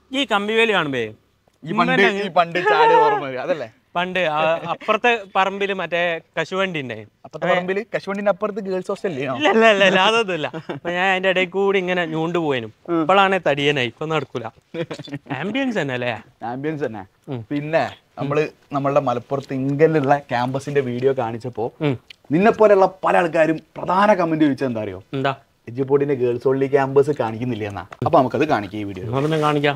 ഈ കമ്പിവേലി കാണുമ്പേ ഈ പണ്ട് ഈ പണ്ട് ചാടി ഓർമ്മ വരും അതല്ലേ പണ്ട് ആ അപ്പുറത്തെ പറമ്പില് മറ്റേ കശുവണ്ടി ഉണ്ടായി അപ്പത്തെ പറമ്പില് കശുവണ്ടിന്റെ അപ്പുറത്ത് ഗേൾസ് ഹോസ്റ്റൽ ഇല്ലേ ഇല്ല ഇല്ല ഇല്ല ഇല്ല അതൊന്നുമില്ല അപ്പൊ ഞാൻ അതിന്റെ ഇടയിൽ കൂടി ഇങ്ങനെ ഞൂണ്ടു പോയനും ഇപ്പോഴാണ് തടിയനായി ഇപ്പൊ നടക്കൂല ആംബിയൻസ് തന്നെ അല്ലേ ആംബിയൻസ് തന്നെ പിന്നെ നമ്മള് നമ്മളുടെ മലപ്പുറത്ത് ഇങ്കലുള്ള ക്യാമ്പസിന്റെ വീഡിയോ കാണിച്ചപ്പോ ഉം. നിന്നെ പോലെയുള്ള പല ആൾക്കാരും പ്രധാന കമന്റ് ചോദിച്ചത് എന്താ അറിയോ എന്താ എജുപോർട്ടിന്റെ ഗേൾസ് ഓൺലി ക്യാമ്പസ് കാണിക്കുന്നില്ല എന്നാ അപ്പൊ നമുക്കത് കാണിക്കാം ഈ വീഡിയോ നമ്മളൊന്ന് കാണിക്കാം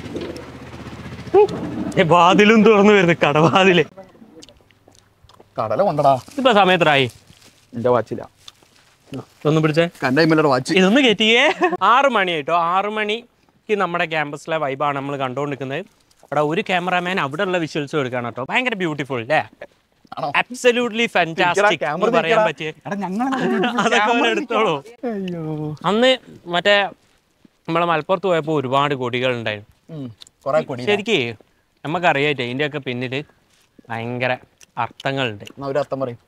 ഏ, വാതിലും തുറന്നു വരുന്നു കടവാതില് കടല കൊണ്ടടാ ഇപ്പൊ സമയത്രായി എന്റെ വാച്ചില്ല ഒന്ന് പിടിച്ചേ കണ്ടൈമില്ലയുടെ വാച്ച് ഇതൊന്ന് കയറ്റിയേ ആറ് മണി കേട്ടോ ആറ് മണിക്ക് നമ്മുടെ ക്യാമ്പസിലെ വൈബാണ് നമ്മൾ കണ്ടുകൊണ്ടിരിക്കുന്നത് അവിടെ ഒരു ക്യാമറാമാൻ അവിടെ ഉള്ള വിഷ്വൽസ് എടുക്കാണ് കേട്ടോ ഭയങ്കര ബ്യൂട്ടിഫുൾ അല്ലേ ആണോ? അബ്സല്യൂട്ട്ലി ഫാന്റാസ്റ്റിക് ക്യാമറ എന്ന് പറയാൻ പറ്റിയ എടാ ഞങ്ങൾ അതൊക്കെ അവൻ എടുത്തോളൂ അയ്യോ അന്ന് മറ്റേ നമ്മളെ മലപ്പുറത്ത് പോയപ്പോൾ ഒരുപാട് കൊടികൾ ഉണ്ടായിരുന്നു കൊറേ കൊടി ശരിക്ക് നമുക്കറിയാറ്റേ ഇതിൻ്റെയൊക്കെ പിന്നിൽ ഭയങ്കര അർത്ഥങ്ങളുണ്ട് എന്നാ ഒരു അർത്ഥം പറയും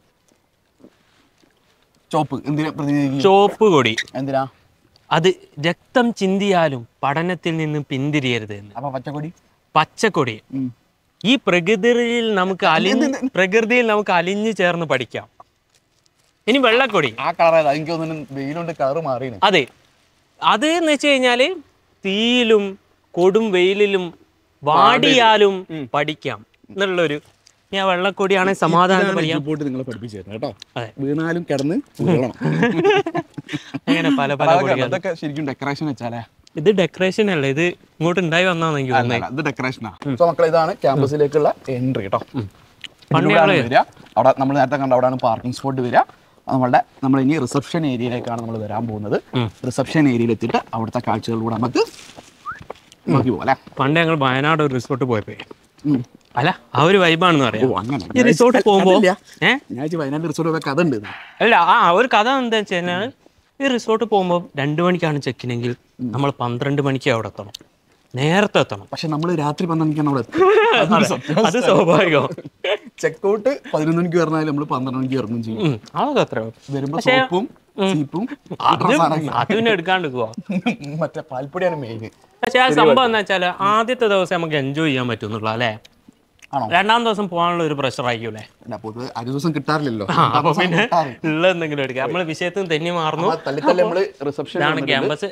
ചോപ്പ് എന്തിനാ പ്രതിനിധി ചുവപ്പ് കൊടി എന്തിനാ അത് രക്തം ചിന്തിയാലും പഠനത്തിൽ നിന്ന് പിന്തിരിയരുത് എന്ന് അപ്പൊ പച്ചക്കൊടി പച്ചക്കൊടി ഉം. ഈ പ്രകൃതിയിൽ നമുക്ക് അലിഞ്ഞ് പ്രകൃതിയിൽ നമുക്ക് അലിഞ്ഞു ചേർന്ന് പഠിക്കാം ഇനി വെള്ളക്കൊടി ആ കളർ ഏതാ എനിക്ക് തോന്നുന്നു വെയിലുണ്ട് കളർ മാറിയാണ് അതെ അത് എന്ന് വെച്ച് കഴിഞ്ഞാല് തീയിലും കൊടും വെയിലിലും വാടിയാലും പഠിക്കാം എന്നുള്ളൊരു ഞാൻ വെള്ളക്കൊടിയാണെങ്കിൽ സമാധാനം പഠിക്കാം പോയിട്ട് നിങ്ങളെ പഠിപ്പിച്ചു തരണം കേട്ടോ അതെ. വീണാലും കിടന്ന് ഉരുളണം. അങ്ങനെ പല പല അതൊക്കെ- കൊടികൾ അതൊക്കെ ശരിക്കും ഡെക്കറേഷൻ വെച്ചാലേ ഇത് ഡെക്കറേഷൻ അല്ല ഇത് ഇങ്ങോട്ട് ഉണ്ടായി വന്നാന്ന് എനിക്ക് തോന്നുന്നത് അല്ല, ഇത് ഡെക്കറേഷനാ സോ മക്കളെ ഇതാണ് ക്യാമ്പസിലേക്കുള്ള എൻട്രി കേട്ടോ പണ്ട് ഇതിലൂടെയാണ് വരിക അവിടെ നമ്മൾ നേരത്തെ കണ്ട അവിടെയാണ് പാർക്കിംഗ് സ്പോട്ട് വരിക നമ്മളുടെ നമ്മൾ ഇനി റിസപ്ഷൻ ഏരിയയിലേക്കാണ് നമ്മൾ വരാൻ പോകുന്നത് റിസപ്ഷൻ ഏരിയയിൽ എത്തിയിട്ട് അവിടുത്തെ കാഴ്ചകളിലൂടെ നമുക്ക് നോക്കി പോകാം അല്ലേ പണ്ട് ഞങ്ങൾ വയനാട് ഒരു റിസോർട്ട് പോയപ്പോ ഉം. അല്ല ആ ഒരു വൈബാണെന്ന് ഓ പറയാം അങ്ങനെ ഈ റിസോർട്ട് പോകുമ്പോ അതില്ല. ഏഹ് ഞാൻ വിചാരിച്ചു വയനാട് റിസോർട്ട് പോയ കഥ ഉണ്ട് അല്ല ആ ഒരു കഥ എന്താ വെച്ച് കഴിഞ്ഞാൽ ഈ റിസോർട്ട് പോകുമ്പോൾ രണ്ടു മണിക്കാണ് ചെക്കിനെങ്കിൽ നമ്മൾ പന്ത്രണ്ട് മണിക്ക് അവിടെ എത്തണം നേരത്തെ എത്തണം പക്ഷെ നമ്മൾ രാത്രി പന്ത്രണ്ടിക്കാണ് അവിടെ എത്തുക അത് സ്വാഭാവികം ചെക്ക് ഔട്ട് പതിനൊന്ന് മണിക്ക് പറഞ്ഞാൽ നമ്മൾ പന്ത്രണ്ട് മണിക്ക് ഇറങ്ങും ചെയ്യും ഉം, അതൊക്കെ അത്ര വരുമ്പോ സോപ്പും ചീപ്പും അത് അത് പിന്നെ എടുക്കാണ്ട് പോവാ മറ്റേ പാൽപ്പൊടിയാണ് മെയിൻ പക്ഷെ ആ സംഭവം എന്താ വെച്ചാൽ ആദ്യത്തെ ദിവസം നമുക്ക് എൻജോയ് ചെയ്യാൻ പറ്റുന്നുള്ള അല്ലേ ആണോ? രണ്ടാം ദിവസം പോകാനുള്ള ഒരു പ്രഷർ ആയിരിക്കൂലേ അല്ല പൊതുവെ അര ദിവസം കിട്ടാറില്ലല്ലോ ആ, അപ്പൊ പിന്നെ ഉള്ള എന്തെങ്കിലും എടുക്കാം നമ്മള് വിഷയത്തിൽ നിന്ന് തെന്നി മാറുന്നു തള്ളിത്തള്ളി നമ്മള് റിസപ്ഷൻ ഇതാണ് ക്യാമ്പസ്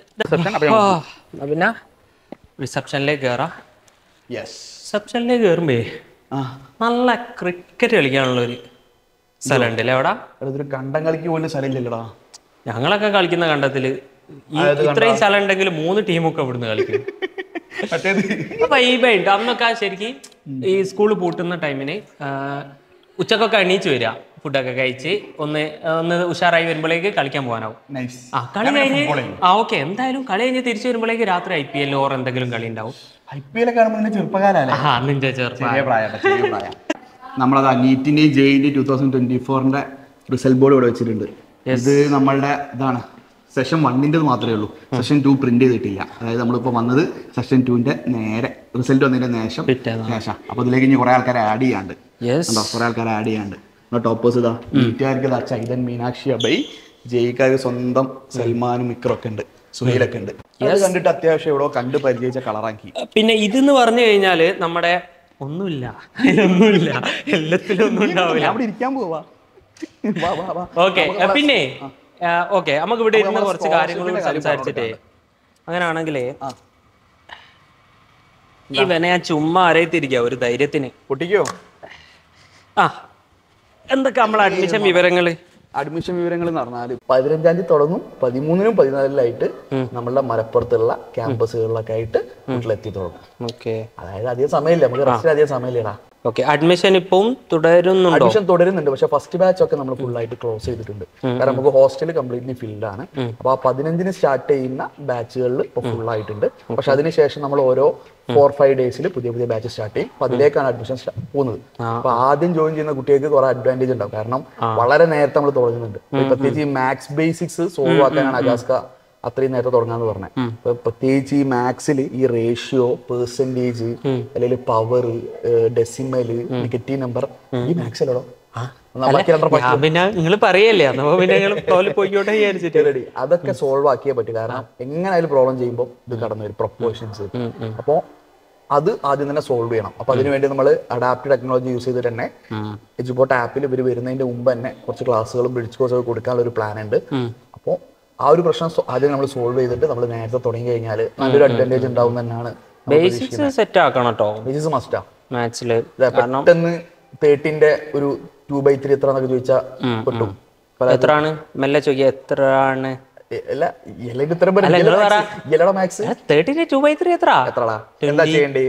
പിന്നെ റിസപ്ഷനിലേക്ക് കയറാം യെസ് റിസപ്ഷനിലേക്ക് കയറുമ്പേ ആ നല്ല ക്രിക്കറ്റ് കളിക്കാനുള്ള ഒരു സ്ഥലമുണ്ട് അല്ലേ അവിടെ ഇതൊരു കണ്ടം കളിക്ക് പോലും സ്ഥലമില്ലല്ലോടാ ഞങ്ങളൊക്കെ കളിക്കുന്ന കണ്ടത്തില് ഈ ഇത്രയും സ്ഥലം ഉണ്ടെങ്കിൽ മൂന്ന് ടീമൊക്കെ ഇവിടുന്ന് കളിക്കും മറ്റേത് വൈബായിട്ട് അന്നൊക്കെ ശരിക്കും ഈ സ്കൂൾ പൂട്ടുന്ന ടൈമിന് ഉച്ചക്കൊക്കെ എണീച്ച് വരിക ഫുഡൊക്കെ കഴിച്ച് ഒന്ന് ഒന്ന് ഉഷാറായി വരുമ്പോഴേക്ക് കളിക്കാൻ പോകാനാവും നൈസ് ആ കളി കഴിഞ്ഞ് ആ ഓക്കെ എന്തായാലും കളി കഴിഞ്ഞ് തിരിച്ചു വരുമ്പോഴേക്ക് രാത്രി ഐ പി എൽ ഓർ എന്തെങ്കിലും കളി ഉണ്ടാവും ഐ പി എൽ കാണുമ്പോൾ നിന്റെ ചെറുപ്പക്കാരല്ലേ ആ നിന്റെ ചെറുപ്പം ചെറിയ പ്രായം ചെറിയ പ്രായം നമ്മളത് നീറ്റിന്റെയും ജെയിന്റെയും ടൂ തൗസൻഡ് ട്വന്റി ഫോറിന്റെ റിസൾട്ട് ബോർഡ് ഇവിടെ വെച്ചിട്ടുണ്ട് ഇത് നമ്മളുടെ ഇതാണ് സെഷൻ വണ്ണിൻ്റെ മാത്രമേ ഉള്ളൂ സെഷൻ ടു പ്രിന്റ് ചെയ്തിട്ടില്ല അതായത് നമ്മളിപ്പോൾ വന്നത് സെഷൻ ടുവിന്റെ നേരെ റിസൾട്ട് വന്നതിന്റെ ശേഷം പിറ്റേന്ന്. ശേഷം അപ്പോൾ ഇതിലേക്ക് ഇനി കുറേ ആൾക്കാരെ ആഡ് ചെയ്യാണ്ട് യെസ് ഉണ്ടോ കുറേ ആൾക്കാരെ ആഡ് ചെയ്യാണ്ട് ടോപ്പേഴ്സ് ഇതാ നീറ്റുകാർക്ക് ഇതാ ചൈതൻ മീനാക്ഷി അബൈ ജയിക്കാർക്ക് സ്വന്തം സൽമാനും മിക്കറൊക്കെ ഉണ്ട് സുഹൈലൊക്കെ ഉണ്ട് അത് കണ്ടിട്ട് അത്യാവശ്യം എവിടെയോ കണ്ട് പരിചയിച്ച കളറാക്കി പിന്നെ ഇതെന്ന് പറഞ്ഞു കഴിഞ്ഞാല് നമ്മുടെ ഒന്നുമില്ല അതിലൊന്നുമില്ല എല്ലാത്തിലും ഒന്നും ഉണ്ടാവില്ല അവിടെ ഇരിക്കാൻ പോവാ വാ വാ വാ ഓക്കെ പിന്നെ ഓക്കെ നമുക്ക് ഇവിടെ ഇരുന്ന് കുറച്ച് കാര്യങ്ങൾ കൂടി സംസാരിച്ചിട്ടേ അങ്ങനെയാണെങ്കിലേ ഇവനെ ഞാൻ ചുമ്മാ അറിയത്തിരിക്കുക ഒരു ധൈര്യത്തിന് പൊട്ടിക്കോ ആ എന്തൊക്കെ നമ്മളെ അഡ്മിഷൻ വിവരങ്ങള് അഡ്മിഷൻ വിവരങ്ങൾ എന്ന് പറഞ്ഞാൽ പതിനഞ്ചാം തീയതി തുടങ്ങും പതിമൂന്നിനും പതിനാലിലായിട്ട് നമ്മളുടെ മലപ്പുറത്തുള്ള ക്യാമ്പസുകളിലൊക്കെ ആയിട്ട് വീട്ടിലെത്തി തുടങ്ങും ഓക്കെ അതായത് അധികം സമയമില്ല നമുക്ക് റെസ്റ്റിന് അധികം സമയമില്ലടാ ഓക്കെ അഡ്മിഷൻ ഇപ്പം തുടരുന്നുണ്ടോ അഡ്മിഷൻ തുടരുന്നുണ്ട് പക്ഷെ ഫസ്റ്റ് ബാച്ച് ഒക്കെ നമ്മൾ ഫുൾ ആയിട്ട് ക്ലോസ് ചെയ്തിട്ടുണ്ട് കാരണം നമുക്ക് ഹോസ്റ്റൽ കംപ്ലീറ്റ്ലി ഫിൽഡ് ആണ് അപ്പൊ ആ പതിനഞ്ചിന് സ്റ്റാർട്ട് ചെയ്യുന്ന ബാച്ചുകളിൽ ഇപ്പൊ ഫുൾ ആയിട്ടുണ്ട് പക്ഷെ അതിനുശേഷം നമ്മൾ ഓരോ ഫോർ ഫൈവ് ഡേയ്സിൽ പുതിയ പുതിയ ബാച്ച് സ്റ്റാർട്ട് ചെയ്യും അപ്പൊ അതിലേക്കാണ് അഡ്മിഷൻ പോകുന്നത് അപ്പൊ ആദ്യം ജോയിൻ ചെയ്യുന്ന കുട്ടികൾക്ക് കുറെ അഡ്വാൻറ്റേജ് ഉണ്ടാവും കാരണം വളരെ നേരത്തെ നമ്മൾ തുടങ്ങുന്നുണ്ട് ഇപ്പൊ പ്രത്യേകിച്ച് ഈ മാത്സ് ബേസിക്സ് സോൾവ് ആക്കാനാണ് അഗാസ്ക അത്രയും നേരത്തെ തുടങ്ങാന്ന് പറഞ്ഞത് ഇപ്പൊ പ്രത്യേകിച്ച് ഈ മാത്സിൽ ഈ റേഷ്യോ പെർസെന്റേജ് അല്ലെങ്കിൽ പവർ ഡെസിമല് നെഗറ്റീവ് നമ്പർ ഈ മാത്സിലോ ബാക്കി രണ്ടര ഞാൻ പിന്നെ നിങ്ങൾ പറയല്ലേ അന്നപ്പോ പിന്നെ നിങ്ങൾ തോല് പോയിക്കോട്ടെ വിചാരിച്ചിട്ട് റെഡി അതൊക്കെ സോൾവ് ആക്കിയേ പറ്റും കാരണം എങ്ങനെയായാലും പ്രോബ്ലം ചെയ്യുമ്പോൾ ഇത് കടന്നു വരും പ്രൊപ്പോർഷൻസ് അപ്പോൾ അത് ആദ്യം തന്നെ സോൾവ് ചെയ്യണം അപ്പൊ അതിനുവേണ്ടി നമ്മൾ അഡാപ്റ്റ് ടെക്നോളജി യൂസ് ചെയ്തിട്ട് തന്നെ എജുപോട്ട് ആപ്പിൽ ഇവർ വരുന്നതിന്റെ മുമ്പ് തന്നെ കുറച്ച് ക്ലാസ്സുകളും ബ്രിഡ്ജ് കോഴ്സൊക്കെ കൊടുക്കാനുള്ള ഒരു പ്ലാൻ ഉണ്ട് അപ്പോൾ ആ ഒരു പ്രശ്നം സോ- ആദ്യം നമ്മൾ സോൾവ് ചെയ്തിട്ട് നമ്മൾ നേരത്തെ തുടങ്ങി കഴിഞ്ഞാൽ നല്ലൊരു അഡ്വാൻറ്റേജ് ഉണ്ടാവും എന്നാണ് ബേസിക്സ് സെറ്റ് ആക്കണം കേട്ടോ ബേസിസ് മസ്റ്റാ മാത്സില് പെട്ടെന്ന് തേർട്ടിന്റെ ഒരു ടു ബൈ ത്രീ എത്ര എന്നൊക്കെ ചോദിച്ചാൽ കിട്ടും എത്രയാണ് മെല്ലെ ചോദിക്കുക എത്രയാണ് എ- അല്ല ഇലയുടെ ഉത്തരം പറ. അല്ല, ഇലയുടെ നിങ്ങള് maths- ഇലയുടെ maths thirteen two by three എത്ര എത്രടാ എന്താ ചെയ്യണ്ടേ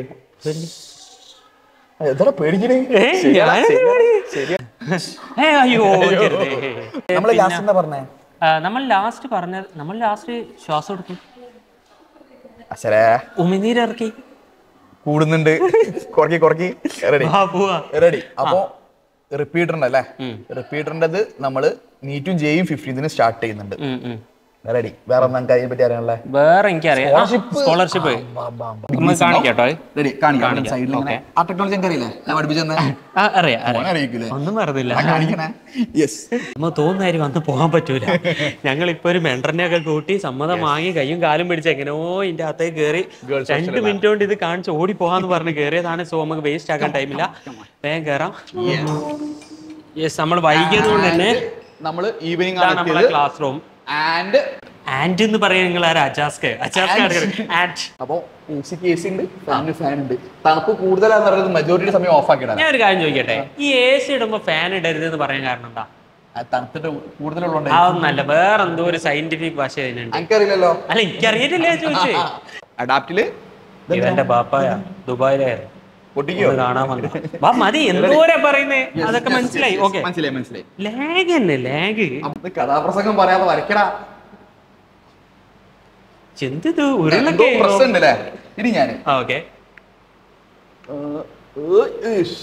എത്ര പേടിക്കണേ ഏ, ഞാനെന്താ ഏ, അയ്യോ വെറുതെ. നമ്മള് ലാസ്റ്റ് എന്താ പറഞ്ഞേ ആ, നമ്മൾ ലാസ്റ്റ് പറഞ്ഞത് നമ്മൾ ലാസ്റ്റ് ശ്വാസം എടുത്തു അച്ഛരേ ഉമിനീരിറക്കി കൂടുന്നുണ്ട് കുറക്കി കുറക്കി റെഡി ആ പോവാ റെഡി അപ്പോ റിപ്പീറ്ററിന്റെ അല്ലേ റിപ്പീറ്ററിന്റെത് നമ്മള് നീറ്റും ജെയും ഫിഫ്റ്റീൻത്തിന് സ്റ്റാർട്ട് ചെയ്യുന്നുണ്ട് ഉം, ഉം. റെഡി വേറെ എന്താ അതിനെ പറ്റി അറിയാനുള്ളത് വേറെ എനിക്കറിയാം സ്കോളർഷിപ്പ് നമ്മൾ കാണിക്കാട്ടോ റെഡി കാണിക്കാം സൈഡിൽ ആ ടെക്നോളജി എനിക്ക് അറിയില്ലേ ഞാൻ പഠിപ്പിച്ചെന്ന് ആ, അറിയാം അറിയാം അറിയിക്കൂലേ ഒന്നും പറഞ്ഞില്ല കാണിക്കണേ യെസ് നമ്മ തോന്നുന്നതായി വന്ന് പോകാൻ പറ്റൂല ഞങ്ങൾ ഇപ്പൊ ഒരു മെൻഡറിനെ ഒക്കെ കൂട്ടി സമ്മതം വാങ്ങി കയ്യും കാലും പിടിച്ച് എങ്ങനെയോ ഇതിന്റെ അകത്തേക്ക് കയറി രണ്ട് മിനിറ്റ് കൊണ്ട് ഇത് കാണിച്ച് ഓടി പോകാന്ന് പറഞ്ഞ് കയറിയതാണ് സോ നമുക്ക് വേസ്റ്റ് ആക്കാൻ ടൈമില്ല വേഗം കയറാം യെസ് നമ്മൾ വൈകിയത് കൊണ്ട് തന്നെ നമ്മള് ഈവനിങ് ഇതാണ് ആണ് നമ്മളെ ക്ലാസ് റൂം ആൻഡ് ആൻഡ് എന്ന് പറയുന്നത് നിങ്ങൾ ആരാ അജാസ്ക് അജാസ്ക് ആൻഡ് അപ്പോ എ സിക്ക് എ സി ഉണ്ട് ഫാനിന് ഫാൻ ഉണ്ട് തണുപ്പ് കൂടുതലാന്ന് പറയുന്നത് മെജോറിറ്റി സമയം ഓഫ് ആക്കിയിടാൻ ഞാൻ ഒരു കാര്യം ചോദിക്കട്ടെ ഈ എ സി ഇടുമ്പോ ഫാൻ ഇടരുത് എന്ന് പറയാൻ കാരണം എന്താ തണുത്തിട്ട് കൂടുതലുള്ളതുകൊണ്ട് അതൊന്നല്ല വേറെ എന്തോ ഒരു സയന്റിഫിക് ഭാഷ ഇതിനുണ്ട് എനിക്കറിയില്ലല്ലോ അല്ല എനിക്കറിയിട്ടില്ല ചോദിച്ചേ അഡാപ്റ്റില് ഇവന്റെ ബാപ്പായ ദുബായിലായിരുന്നു പൊട്ടിക്കോ ഒന്ന് കാണാൻ വന്നു വാ മതി എന്തോരാ പറയുന്നേ അതൊക്കെ മനസ്സിലായി ഓക്കെ മനസ്സിലായി മനസ്സിലായി ലാഗ് തന്നെ ലാഗ് അപ്പൊ കഥാപ്രസംഗം പറയാതെ വരയ്ക്കടാ ചെന്തത് എന്തോ ഉരുളൊക്കെ പ്രശ്നം ഉണ്ട് അല്ലേ ഇനി ഞാന് ഓക്കെ ഏഹ്, ഏഹ്, ഇഷ്.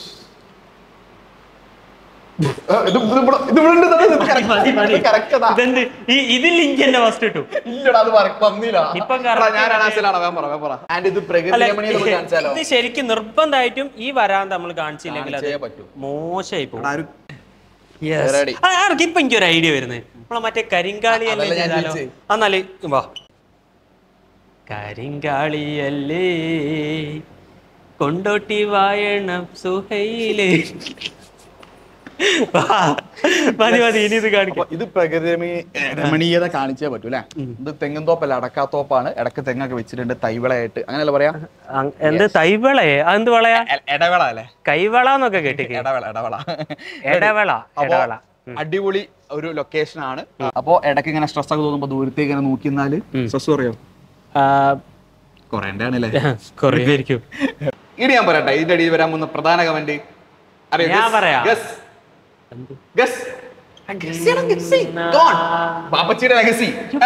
ഏഹ്, ഇത് ഇത് ഇവിടെ- ഇത് ഇവിടെ ഉണ്ട്, ഇത് ഇത് correct. മതി മതി ഇത് correct അതാ. ഇതെന്ത് ഈ ഇതിൽ ലിങ്ക് എന്നെ ഫസ്റ്റ് ഇട്ടു ഇല്ലടാ അത് വര- വന്നില്ല ഇപ്പം എടാ, correct ഞാൻ അനാസിലാണ് വേഗം പറ വേഗം പറ ആൻഡ് ഇത് പ്രകൃതി അല്ല രമണീയ നമുക്ക് കാണിച്ചാലോ ഇത് ശരിക്കും നിർബന്ധമായിട്ടും ഈ വരാൻ നമ്മൾ കാണിച്ചില്ലെങ്കിൽ അത് കാണിച്ചേ പറ്റൂ മോശമായി പോകും എടാ, ഒരു Yes. Ready. ആ, ആർക്ക് ഇപ്പൊ എനിക്കൊരു ഐഡിയ വരുന്നത് നമ്മളെ മറ്റേ കരിങ്കാളിയല്ലേ അതല്ല ഞാൻ ചെയ്താലോ ചോദിച്ചേ. എന്നാല് വാ കരിങ്കാളിയല്ലേ കൊണ്ടോട്ടി വായണം സുഹൈല് വാ. മതി മതി ഇനി ഇത് കാണിക്കാം അപ്പൊ ഇത് പ്രകൃതി രമണീ- രമണീയത കാണിച്ചേ പറ്റൂ അല്ലെ ഇത് തെങ്ങും തോപ്പല്ല അടക്കാത്തോപ്പാണ് ഇടക്ക് തെങ്ങൊക്കെ വെച്ചിട്ടുണ്ട് തൈവിളയായിട്ട് അങ്ങനെയല്ല പറയാ അങ്- എന്ത് തൈവളയെ അതെന്ത് വളയാ എ- ഇടവേള അല്ലേ കൈവള എന്നൊക്കെ കേട്ടിക്ക് ഇടവേള ഇടവേള എടവള അപ്പൊ എടവള അടിപൊളി ഒരു ലൊക്കേഷൻ ആണ് അപ്പോ ഇടയ്ക്ക് ഇങ്ങനെ സ്ട്രെസ് ഒക്കെ തോന്നുമ്പോ ദൂരത്തേക്ക് ഇങ്ങനെ നോക്കി നിന്നാല് സ്ട്രെസ് പറയോ കൊറേണ്ട ആണല്ലേ കൊറേ ആയിരിക്കും ഇനി ഞാൻ പറയട്ടെ ഇതിന്റെ അടിയിൽ വരാൻ പോകുന്ന പ്രധാന കമന്റ് ഞാൻ പറയാം. ബാപ്പച്ചിയുടെ ലെഗസി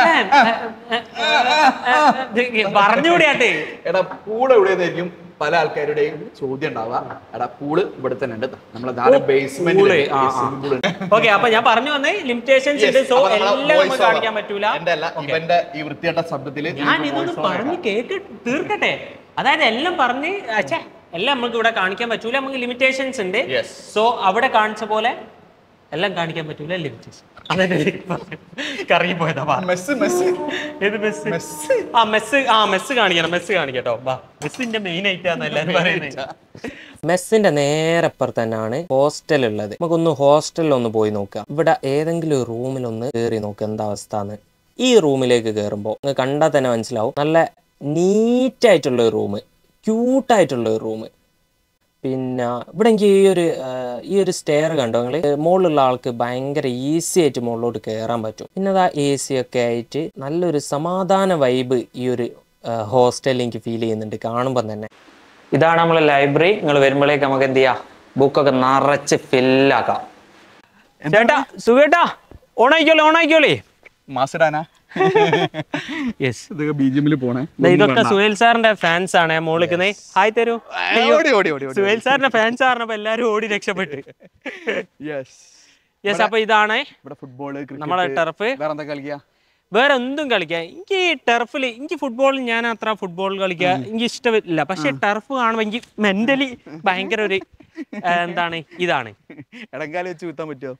പറഞ്ഞുകൂടിയാട്ടെ എടാ പൂള് എവിടെയായിരിക്കും പല ആൾക്കാരുടെയും ചോദ്യം ഉണ്ടാവുക എടാ പൂള് ഇവിടെ തന്നെ ഉണ്ട് നമ്മളെ നാല് പൂള്, ബേസ്മെന്റ് ആ, ആ. ഓക്കെ അപ്പൊ ഞാൻ പറഞ്ഞു വന്നേ ലിമിറ്റേഷൻസ് ഉണ്ട് സോ എല്ലാം നമുക്ക് കാണിക്കാൻ പറ്റൂല എന്റെ അല്ല ഇവന്റെ ഈ വൃത്തിയായിട്ട ശബ്ദത്തില് ഞാൻ ഇതൊന്ന് പറഞ്ഞ് കേക്ക് തീർക്കട്ടെ അതായത് എല്ലാം പറഞ്ഞ് അച്ഛാ എല്ലാം നമുക്ക് ഇവിടെ കാണിക്കാൻ പറ്റൂല നമുക്ക് ലിമിറ്റേഷൻസ് ഉണ്ട് Yes. സോ അവിടെ കാണിച്ച പോലെ എല്ലാം കാണിക്കാൻ പറ്റൂല ലിമിറ്റേഷൻ അതെന്നെ കറങ്ങി പോയതാ വാ. മെസ്സ് മെസ്സ് ഏത് മെസ്സ് മെസ്സ് ആ മെസ്സ് ആ മെസ്സ് കാണിക്കണം മെസ്സ് കാണിക്കട്ടോ വാ മെസ്സിന്റെ മെയിൻ ഐറ്റാന്ന് എല്ലാരും പറയുന്നത് മെസ്സിന്റെ നേരെ അപ്പുറത്ത് തന്നെയാണ് ഹോസ്റ്റൽ ഉള്ളത് നമുക്കൊന്ന് ഹോസ്റ്റലിൽ ഒന്ന് പോയി നോക്കാം ഇവിടെ ഏതെങ്കിലും ഒരു റൂമിൽ ഒന്ന് കയറി നോക്കുക എന്താ അവസ്ഥ എന്ന് ഈ റൂമിലേക്ക് കയറുമ്പോൾ നിങ്ങൾ കണ്ടാൽ തന്നെ മനസ്സിലാവും നല്ല നീറ്റ് ആയിട്ടുള്ള ഒരു റൂം ക്യൂട്ടായിട്ടുള്ള ഒരു റൂം പിന്നെ ഇവിടെ എനിക്ക് ഈ ഒരു ആ, ഈ ഒരു സ്റ്റെയർ കണ്ടോ നിങ്ങൾ മുകളിലുള്ള ആൾക്ക് ഭയങ്കര ഈസി ആയിട്ട് മുകളിലോട്ട് കയറാൻ പറ്റും പിന്നെ അതാ എ സി ഒക്കെ ആയിട്ട് നല്ലൊരു സമാധാന വൈബ് ഈ ഒരു ഹോസ്റ്റലിൽ എനിക്ക് ഫീൽ ചെയ്യുന്നുണ്ട് കാണുമ്പോൾ തന്നെ ഇതാണ് നമ്മളെ ലൈബ്രറി നിങ്ങൾ വരുമ്പോഴേക്ക് നമുക്ക് എന്ത് ചെയ്യാം ബുക്കൊക്കെ നിറച്ച് ഫില്ലാക്കാം ചേട്ടാ സുഖേട്ടാ ഓണായിക്കോളെ ഓണായിക്കോളേ മാസിടാനാ യെസ് ഇതൊക്കെ ബി ജി എമ്മിൽ പോണേ ഇതൊക്കെ സുഹേൽ സാറിന്റെ ഫാൻസ് ആണ് മോളിക്കുന്നേ ഹായ് തരൂ ഓടി ഓടി ഓടി ഓടി സുഹേൽ സാറിന്റെ ഫാൻസ് ആറിനപ്പോ എല്ലാരും ഓടി രക്ഷപ്പെട്ട് യെസ് യെസ് അപ്പൊ ഇതാണ് ഇവിടെ ഫുട്ബോള് നമ്മളെ ടർഫ് വേറെ എന്താ കളിക്കുക വേറെ എന്തും കളിക്കാം എനിക്ക് ഈ ടർഫിൽ എനിക്ക് ഫുട്ബോളിൽ ഞാൻ അത്ര ഫുട്ബോൾ കളിക്കുക എനിക്ക് ഇഷ്ടമില്ല പക്ഷെ ടർഫ് കാണുമ്പോൾ എനിക്ക് മെന്റലി ഭയങ്കര ഒരു ആ, എന്താണ് ഇതാണ് ഇടങ്കാലം വെച്ച് കുത്താൻ പറ്റുമോ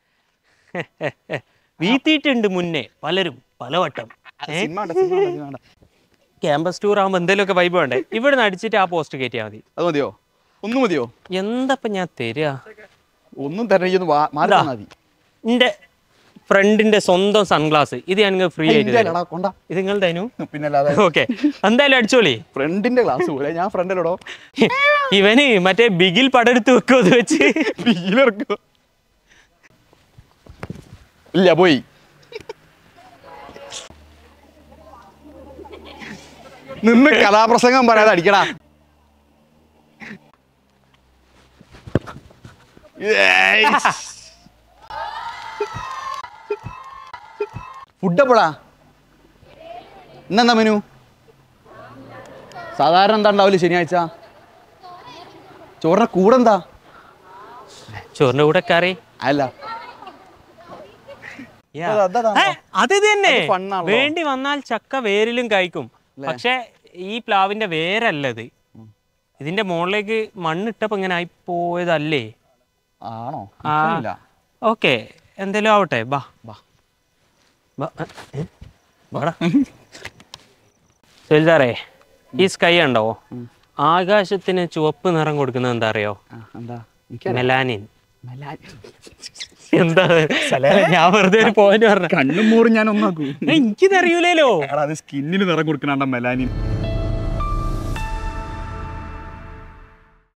വീത്തിയിട്ടുണ്ട് മുന്നേ പലരും പലവട്ടം ഏ? സിനിമ ഉണ്ട്, സിനിമ ഉണ്ട്, സിനിമ ഉണ്ട്. ക്യാമ്പസ് ടൂർ ആകുമ്പോൾ എന്തെങ്കിലുമൊക്കെ വൈബ് വേണ്ടേ ഇവിടെ നിന്ന് അടിച്ചിട്ട് ആ പോസ്റ്റ് കയറ്റിയാൽ മതി അത് മതിയോ ഒന്നും മതിയോ എന്തപ്പം ഞാൻ തരിക ഒന്നും തരണിക്കൊന്ന് മാറി ഇതാ. തന്നാ മതി എൻ്റെ ഫ്രണ്ടിന്റെ സ്വന്തം സൺഗ്ലാസ് ഇത് ഞാൻ നിങ്ങൾക്ക് ഫ്രീ ആയിട്ട് ഇന്റെ തരും. അല്ലടാ, കൊണ്ടാ ഇത് നിങ്ങൾ തനു പിന്നെ അല്ലാതെ ഓക്കെ എന്തായാലും അടിച്ചോളി ഫ്രണ്ടിന്റെ ക്ലാസ് പോലെ ഞാൻ ഫ്രണ്ടിലടോ ഇവന് മറ്റേ ബിഗിൽ പടെടുത്ത് വെക്കോ അത് വെച്ച് ബിയിലിറക്കോ ഇല്ല പോയി നിന്ന് കഥാപ്രസംഗം പറയാതെ അടിക്കടാ ഫുഡ് എപ്പോഴാ ഇന്നെന്താ മെനു സാധാരണ എന്താ ഉണ്ടാവില്ല ശനിയാഴ്ച ചോറിന്റെ കൂടെ എന്താ ചോറിന്റെ കൂടെ കറി അല്ല Yeah. അത് അതാ ഏ, അത് തന്നെ അത് fun ആണല്ലോ. വേണ്ടി വന്നാൽ ചക്ക വേരിലും കായ്ക്കും പക്ഷെ ഈ പ്ലാവിന്റെ വേരല്ലത് ഇതിന്റെ മുകളിലേക്ക് മണ്ണിട്ടപ്പോ ഇങ്ങനെ ആയി പോയതല്ലേ ആണോ ആ ഇല്ല ഓക്കെ എന്തേലും ആവട്ടെ ബാ ബാ. ബാ, ഏ, ഏ, വാടാ. സുൽത്താറേ ഈ സ്കൈ ഉണ്ടോ ആകാശത്തിന് ചുവപ്പ് നിറം കൊടുക്കുന്നത് എന്താ അറിയോ ആ, എന്താ എനിക്ക് മെലാനിൻ എന്താ ഞാൻ വെറുതെ ഒരു പോയിന്റ് പറഞ്ഞ കണ്ണും മൂറും ഞാൻ ഒന്നാക്കൂ എനിക്കിതറിയൂലോ അത് സ്കിന്നിന് നിറം കൊടുക്കണ മെലാനിൻ